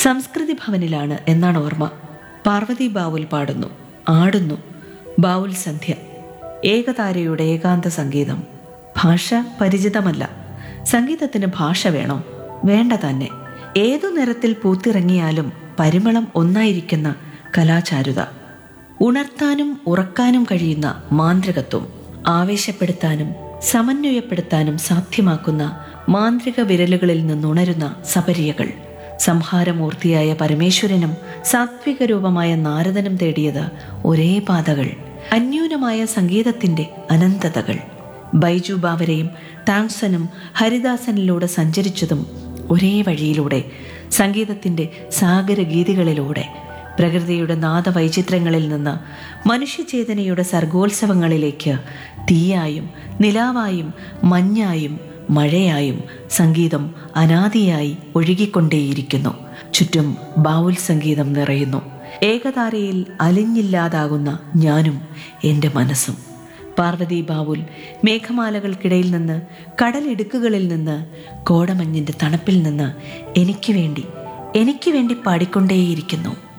സംസ്കൃതി ഭവനിലാണ് എന്നാണ് ഓർമ്മ പാർവതി ബാവുൽ പാടുന്നു ആടുന്നു ബാവുൽ സന്ധ്യ ഏകതാരയുടെ ഏകാന്ത സംഗീതം ഭാഷ പരിചിതമല്ല സംഗീതത്തിന് ഭാഷ വേണോ വേണ്ട തന്നെ ഏതു നിറത്തിൽ പൂത്തിറങ്ങിയാലും പരിമളം ഒന്നായിരിക്കുന്ന കലാചാരുത ഉണർത്താനും ഉറക്കാനും കഴിയുന്ന മാന്ത്രികത്വം ആവേശപ്പെടുത്താനും സമന്വയപ്പെടുത്താനും സാധ്യമാക്കുന്ന മാന്ത്രിക വിരലുകളിൽ നിന്നുണരുന്ന സപര്യകൾ സംഹാരമൂർത്തിയായ പരമേശ്വരനും സാത്വിക രൂപമായ നാരദനും തേടിയത് ഒരേ പാതകൾ അന്യൂനമായ സംഗീതത്തിന്റെ അനന്തതകൾ ബൈജു ബാവരയും താങ്സനും ഹരിദാസനിലൂടെ സഞ്ചരിച്ചതും ഒരേ വഴിയിലൂടെ സംഗീതത്തിന്റെ സാഗരഗീതികളിലൂടെ പ്രകൃതിയുടെ നാദവൈചിത്രങ്ങളിൽ നിന്ന് മനുഷ്യചേതനയുടെ സർഗോത്സവങ്ങളിലേക്ക് തീയായും നിലാവായും മഞ്ഞായും മഴയായും സംഗീതം അനാദിയായി ഒഴുകിക്കൊണ്ടേയിരിക്കുന്നു ചുറ്റും ബാവുൽ സംഗീതം നിറയുന്നു ഏകതാരയിൽ അലിഞ്ഞില്ലാതാകുന്ന ഞാനും എൻ്റെ മനസ്സും പാർവതി ബാവുൽ മേഘമാലകൾക്കിടയിൽ നിന്ന് കടലിടുക്കുകളിൽ നിന്ന് കോടമഞ്ഞിൻ്റെ തണുപ്പിൽ നിന്ന് എനിക്ക് വേണ്ടി എനിക്ക് വേണ്ടി പാടിക്കൊണ്ടേയിരിക്കുന്നു